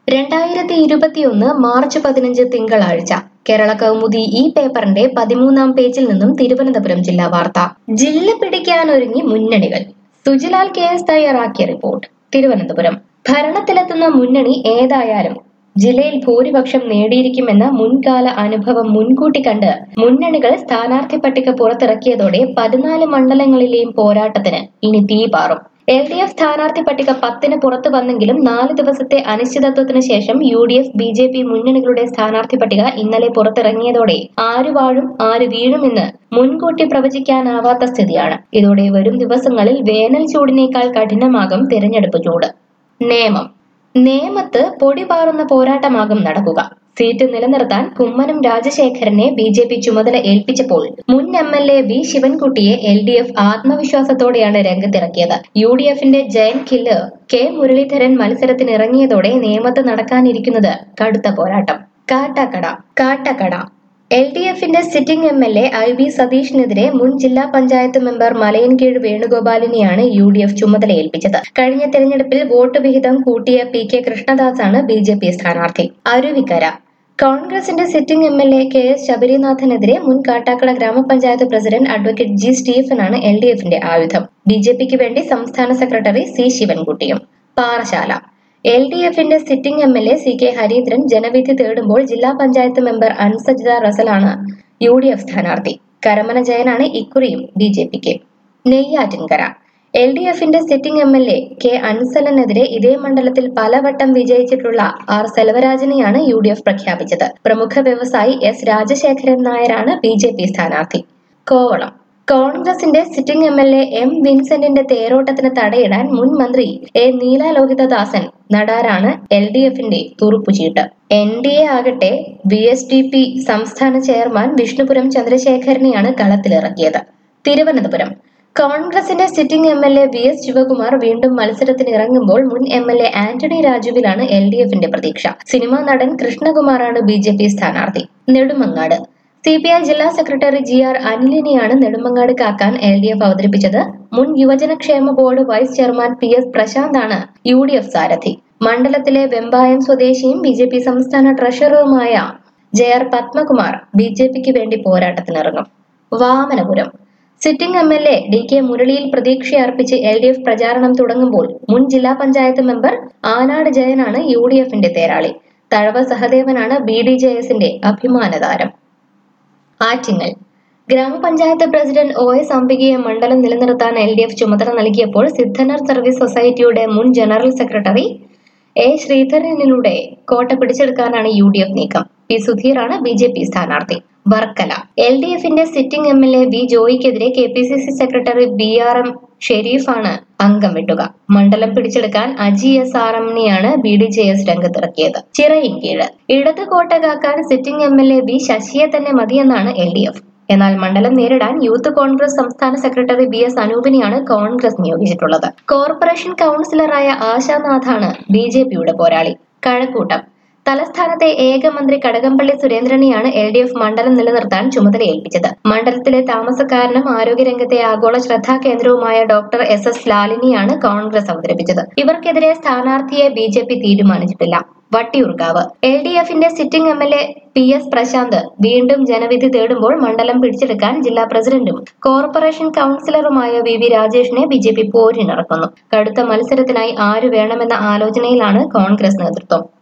രണ്ടായിരത്തി ഇരുപത്തിയൊന്ന് മാർച്ച് പതിനഞ്ച് തിങ്കളാഴ്ച കേരള കൗമുദി ഈ പേപ്പറിന്റെ പതിമൂന്നാം പേജിൽ നിന്നും തിരുവനന്തപുരം ജില്ലാ വാർത്ത ജില്ല പിടിക്കാനൊരുങ്ങി മുന്നണികൾ സുജിലാൽ കെ എസ് തയ്യാറാക്കിയ റിപ്പോർട്ട് തിരുവനന്തപുരം ഭരണത്തിലെത്തുന്ന മുന്നണി ഏതായാലും ജില്ലയിൽ ഭൂരിപക്ഷം നേടിയിരിക്കുമെന്ന മുൻകാല അനുഭവം മുൻകൂട്ടി കണ്ട് മുന്നണികൾ സ്ഥാനാർത്ഥി പട്ടിക പുറത്തിറക്കിയതോടെ പതിനാല് മണ്ഡലങ്ങളിലെയും പോരാട്ടത്തിന് ഇനി തീ പാറും എൽ ഡി എഫ് സ്ഥാനാർത്ഥി പട്ടിക പത്തിന് പുറത്തു വന്നെങ്കിലും നാല് ദിവസത്തെ അനിശ്ചിതത്വത്തിന് ശേഷം U D F B J P മുന്നണികളുടെ സ്ഥാനാർത്ഥി പട്ടിക ഇന്നലെ പുറത്തിറങ്ങിയതോടെ ആര് വാഴും ആര് വീഴുമെന്ന് മുൻകൂട്ടി പ്രവചിക്കാനാവാത്ത സ്ഥിതിയാണ് ഇതോടെ വരും ദിവസങ്ങളിൽ വേനൽ ചൂടിനേക്കാൾ കഠിനമാകും തിരഞ്ഞെടുപ്പ് ചൂട് നേമം നേമത്ത് പൊടി പാറുന്ന പോരാട്ടമാകും നടക്കുക സീറ്റ് നിലനിർത്താൻ കുമ്മനം രാജശേഖരനെ ബി ജെ പി ചുമതല ഏൽപ്പിച്ചപ്പോൾ മുൻ എം എൽ എ വി ശിവൻകുട്ടിയെ എൽ ഡി എഫ് ആത്മവിശ്വാസത്തോടെയാണ് രംഗത്തിറക്കിയത് യു ഡി എഫിന്റെ ജയൻ കില്ലർ കെ മുരളീധരൻ മത്സരത്തിനിറങ്ങിയതോടെ നേമത്ത് നടക്കാനിരിക്കുന്നത് കടുത്ത പോരാട്ടം കാട്ടാക്കട കാട്ടാക്കട എൽ ഡി എഫിന്റെ sitting M L A I V സതീഷിനെതിരെ മുൻ ജില്ലാ പഞ്ചായത്ത് മെമ്പർ മലയൻകീഴ് വേണുഗോപാലിനെയാണ് യു ഡി എഫ് ചുമതല ഏൽപ്പിച്ചത് കഴിഞ്ഞ തെരഞ്ഞെടുപ്പിൽ വോട്ട് വിഹിതം കൂട്ടിയ പി കെ കൃഷ്ണദാസാണ് ബി ജെ പി സ്ഥാനാർത്ഥി അരുവിക്കര കോൺഗ്രസിന്റെ sitting M L A K S ശബരിനാഥനെതിരെ മുൻ കാട്ടാക്കട ഗ്രാമപഞ്ചായത്ത് പ്രസിഡന്റ് അഡ്വക്കേറ്റ് ജി സ്റ്റീഫനാണ് എൽ ഡി എഫിന്റെ ആയുധം ബി ജെ പിക്ക് വേണ്ടി സംസ്ഥാന സെക്രട്ടറി സി ശിവൻകുട്ടിയും പാറശാല എൽ ഡി എഫിന്റെ sitting M L A C K Harindran ജനവിധി തേടുമ്പോൾ ജില്ലാ പഞ്ചായത്ത് മെമ്പർ അൻസജിത റസലാണ് യു ഡി എഫ് സ്ഥാനാർത്ഥി കരമന ജയനാണ് ഇക്കുറിയും ബി ജെ പിക്ക് നെയ്യാറ്റിൻകര എൽ ഡി എഫിന്റെ sitting M L A K അൻസലനെതിരെ ഇതേ മണ്ഡലത്തിൽ പലവട്ടം വിജയിച്ചിട്ടുള്ള ആർ സെൽവരാജനെയാണ് യു ഡി എഫ് പ്രഖ്യാപിച്ചത് പ്രമുഖ വ്യവസായി എസ് രാജശേഖരൻ നായരാണ് ബി ജെ പി സ്ഥാനാർത്ഥി കോവളം കോൺഗ്രസിന്റെ sitting M L A M വിൻസെന്റിന്റെ തേരോട്ടത്തിന് തടയിടാൻ മുൻ മന്ത്രി എ നീല ലോഹിതദാസൻ നടാരാണ് എൽ ഡി എഫിന്റെ തുറുപ്പുചീട്ട് എൻ ഡി എ ആകട്ടെ ബി എസ് ഡി പി സംസ്ഥാന ചെയർമാൻ വിഷ്ണുപുരം ചന്ദ്രശേഖരനെയാണ് കളത്തിലിറക്കിയത് തിരുവനന്തപുരം കോൺഗ്രസിന്റെ sitting M L A V S Sivakumar വീണ്ടും മത്സരത്തിന് ഇറങ്ങുമ്പോൾ മുൻ എം എൽ എ ആന്റണി രാജുവിലാണ് എൽ ഡി എഫിന്റെ പ്രതീക്ഷ സിനിമാ നടൻ കൃഷ്ണകുമാറാണ് ബി ജെ പി സ്ഥാനാർത്ഥി നെടുമങ്ങാട് സി പി ഐ ജില്ലാ സെക്രട്ടറി ജി ആർ അനിലിനെയാണ് നെടുമങ്ങാട് കാക്കാൻ എൽ ഡി എഫ് അവതരിപ്പിച്ചത് മുൻ യുവജനക്ഷേമ board vice chairman P S പ്രശാന്താണ് യു ഡി എഫ് സാരഥി മണ്ഡലത്തിലെ വെമ്പായം സ്വദേശിയും ബി ജെ പി സംസ്ഥാന ട്രഷററുമായ J R Padmakumar B J പിക്ക് വേണ്ടി പോരാട്ടത്തിനിറങ്ങും Vamanapuram sitting M L A D K മുരളിയിൽ പ്രതീക്ഷയർപ്പിച്ച് എൽ ഡി എഫ് പ്രചാരണം തുടങ്ങുമ്പോൾ മുൻ ജില്ലാ പഞ്ചായത്ത് മെമ്പർ ആനാട് ജയനാണ് യു ഡി എഫിന്റെ തേരാളി തഴവ സഹദേവനാണ് ബി ഡി ജെ എസിന്റെ അഭിമാനതാരം ആറ്റിങ്ങൽ ഗ്രാമപഞ്ചായത്ത് പ്രസിഡന്റ് ഒ എസ് അംബികയെ മണ്ഡലം നിലനിർത്താൻ എൽ ഡി എഫ് ചുമതല നൽകിയപ്പോൾ സിദ്ധനർ സർവീസ് സൊസൈറ്റിയുടെ മുൻ ജനറൽ സെക്രട്ടറി എ ശ്രീധരനിലൂടെ കോട്ട പിടിച്ചെടുക്കാനാണ് യു ഡി എഫ് നീക്കം പി സുധീറാണ് ബി ജെ പി സ്ഥാനാർത്ഥി വർക്കല എൽ ഡി എഫിന്റെ sitting M L A V ജോയിക്കെതിരെ K P C C secretary B R M ഷെരീഫാണ് അംഗം വിട്ടുക മണ്ഡലം പിടിച്ചെടുക്കാൻ അജി എസ് ആർ എമ്മിനെയാണ് ബി ഡി ജെ എസ് രംഗത്തിറക്കിയത് ചിറയിൻകീഴ് ഇടത് കോട്ട കാക്കാൻ sitting M L A V ശശിയെ തന്നെ മതിയെന്നാണ് എൽ ഡി എഫ് എന്നാൽ മണ്ഡലം നേരിടാൻ യൂത്ത് കോൺഗ്രസ് സംസ്ഥാന സെക്രട്ടറി ബി എസ് അനൂപിനെയാണ് കോൺഗ്രസ് നിയോഗിച്ചിട്ടുള്ളത് കോർപ്പറേഷൻ കൗൺസിലറായ ആശാനാഥാണ് ബി ജെ പിയുടെ പോരാളി കഴക്കൂട്ടം തലസ്ഥാനത്തെ ഏക മന്ത്രി കടകംപള്ളി സുരേന്ദ്രനെയാണ് എൽ ഡി എഫ് മണ്ഡലം നിലനിർത്താൻ ചുമതല ഏൽപ്പിച്ചത് മണ്ഡലത്തിലെ താമസക്കാരനും ആരോഗ്യരംഗത്തെ ആഗോള ശ്രദ്ധാ കേന്ദ്രവുമായ ഡോക്ടർ എസ് എസ് ലാലിനെയാണ് കോൺഗ്രസ് അവതരിപ്പിച്ചത് ഇവർക്കെതിരെ സ്ഥാനാർത്ഥിയെ ബി ജെ പി തീരുമാനിച്ചിട്ടില്ല വട്ടിയൂർക്കാവ് എൽ ഡി എഫിന്റെ sitting M L A P S Prasanth വീണ്ടും ജനവിധി തേടുമ്പോൾ മണ്ഡലം പിടിച്ചെടുക്കാൻ ജില്ലാ പ്രസിഡന്റും കോർപ്പറേഷൻ കൗൺസിലറുമായ V V രാജേഷിനെ B J P പോരിനിറക്കുന്നു കടുത്ത മത്സരത്തിനായി ആര് വേണമെന്ന ആലോചനയിലാണ് കോൺഗ്രസ് നേതൃത്വം